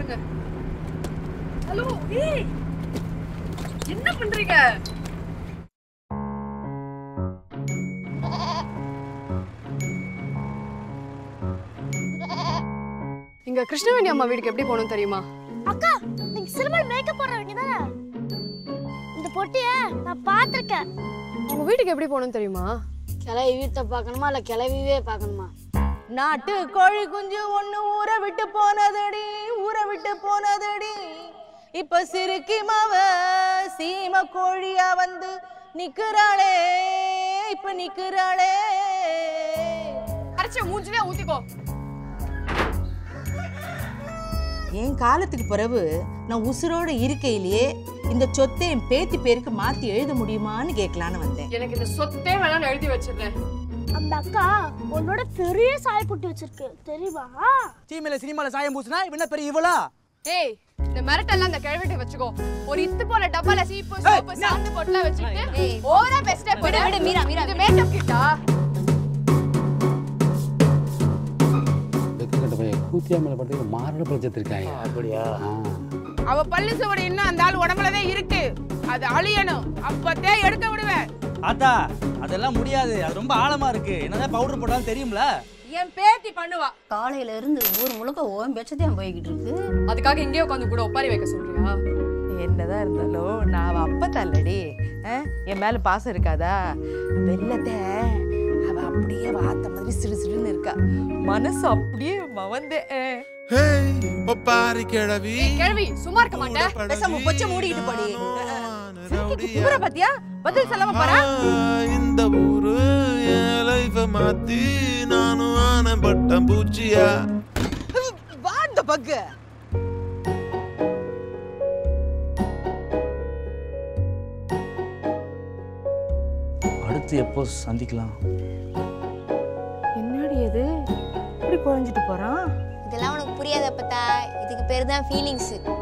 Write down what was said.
பேசுங்க ஹலோ ஏய் என்ன பண்றீங்க இங்க கிருஷ்ணவேணி அம்மா வீட்டுக்கு எப்படி போகணும் தெரியுமா அக்கா நீங்க சிறுமல் மேக்கப் போட வேண்டியதானே இந்த பொட்டிய நான் பார்த்திருக்கேன் உங்க வீட்டுக்கு எப்படி போகணும் தெரியுமா கிளவி வீட்டை பார்க்கணுமா இல்லை கிளவிவே பார்க்கணுமா நாட்டு கோழி குஞ்சு ஒண்ணு ஊரை விட்டு போனதடி ஊரை விட்டு போனதடி இப்ப சிறுக்கி மாவ சீம கோழியா வந்து நிக்கிறாளே இப்ப நிக்கிறாளே அரைச்ச மூஞ்சிலே ஊத்திக்கோ என் காலத்துக்கு பிறகு நான் உசுரோட இருக்கையிலேயே இந்த சொத்தை என் பேத்தி பேருக்கு மாத்தி எழுத முடியுமான்னு கேட்கலான்னு வந்தேன் எனக்கு இந்த சொத்தே வேணாம்னு எழுதி வச்சிடுறேன் அந்த அக்கா உன்னோட பெரிய சாய் பொட்டி வச்சிருக்கு தெரியுமா சீமையில சினிமால சாயம் பூசினா இவன பெரிய இவளா ஏய் இந்த மிரட்டெல்லாம் அந்த கிழவிட்ட வச்சுக்கோ ஒரு இத்து போன டப்பால சீப்பு சோப்பு சாந்து பொட்டலாம் வச்சுக்கிட்டு ஓவரா பெஸ்டே போடு விடு மீரா மீரா இது மேக்கப் கிட்டா வெக்கக்கட்ட பையன் கூத்தியா மேல பட்டு மாரட பிரச்சத்திருக்காங்க அப்படியா அவ பல்லு சுவடு இன்னும் அந்த ஆள் உடம்புலதான் இருக்கு அது அழியணும் அப்பத்தே எடுக்க விடுவேன் ஆத்தா அதெல்லாம் முடியாது அது ரொம்ப ஆழமா இருக்கு என்னதான் பவுடர் போட்டாலும் தெரியும்ல என் பேத்தி பண்ணுவா காலையில இருந்து ஊர் முழுக்க ஓம் பேச்சத்தையும் போய்கிட்டு இருக்கு அதுக்காக இங்கே உட்காந்து கூட ஒப்பாரி வைக்க சொல்றியா என்னதான் இருந்தாலும் நான் அவ அப்ப தள்ளடி என் மேல பாசம் இருக்காதா வெள்ளத்தை அவ அப்படியே வாத்த மாதிரி சிறு சிறுன்னு இருக்கா மனசு அப்படியே மவந்தே ஹேய் ஒப்பாரி கிழவி கிழவி சும்மா இருக்க மாட்டேன் பேசாம பொச்சை மூடிக்கிட்டு போடி. ரவுடியா. குப்புற பாத்தியா பதில் சொல்லாம போறா ஆ, இந்த ஊரு என் லைஃப மாத்தி நானும் ஆன பட்டம் பூச்சியா வாண்ட பக்கு அடுத்து எப்போ சந்திக்கலாம் என்னடி இது இப்படி குறைஞ்சிட்டு போறான் இதெல்லாம் உனக்கு புரியாத அப்பத்தா இதுக்கு பேர் தான் ஃபீலிங்ஸ்